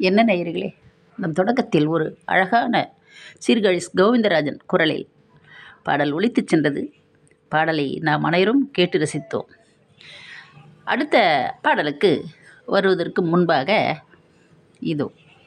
என்ன நேயர்களே நம் தொடக்கத்தில் ஒரு அழகான சீர்காழி கோவிந்தராஜன் குரலில் பாடல் ஒலித்துச் சென்றது பாடலை நாம் அனைவரும் கேட்டு ரசித்தோம் அடுத்த பாடலுக்கு வருவதற்கு முன்பாக இதோ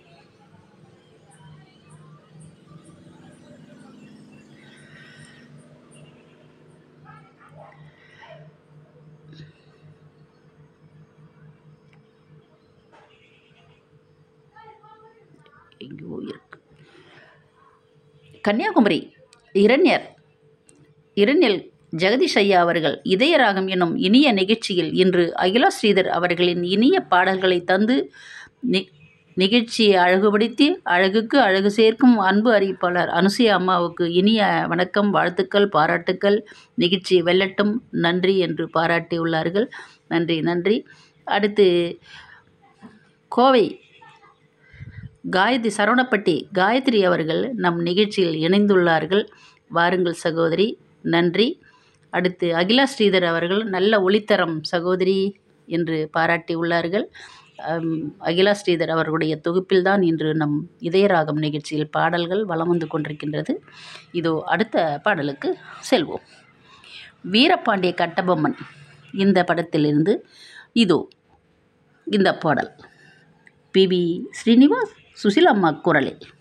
எங்கோ இருக்கு கன்னியாகுமரி இரண்யர் இரண்யல் ஜெகதீஷ் ஐயா அவர்கள் இதயராகம் எனும் இனிய நிகழ்ச்சியில் இன்று அகிலா ஸ்ரீதர் அவர்களின் இனிய பாடல்களை தந்து நி நிகழ்ச்சியை அழகுபடுத்தி அழகுக்கு அழகு சேர்க்கும் அன்பு அறிவிப்பாளர் அனுசூயா அம்மாவுக்கு இனிய வணக்கம் வாழ்த்துக்கள் பாராட்டுக்கள் நிகழ்ச்சி வெல்லட்டும் நன்றி என்று பாராட்டியுள்ளார்கள் நன்றி நன்றி அடுத்து கோவை காயத்ரி சரவணப்பட்டி காயத்ரி அவர்கள் நம் நிகழ்ச்சியில் இணைந்துள்ளார்கள் வாருங்கள் சகோதரி நன்றி அடுத்து அகிலா ஸ்ரீதர் அவர்கள் நல்ல ஒளித்தரம் சகோதரி என்று பாராட்டி உள்ளார்கள் அகிலா ஸ்ரீதர் அவர்களுடைய தொகுப்பில்தான் இன்று நம் இதயராகம் நிகழ்ச்சியில் பாடல்கள் வலம் வந்து கொண்டிருக்கின்றது இதோ அடுத்த பாடலுக்கு செல்வோம் வீரபாண்டிய கட்டபொம்மன் இந்த படத்திலிருந்து இதோ இந்த பாடல் பி வி ஸ்ரீனிவாஸ் சுசிலம்மா குரலில்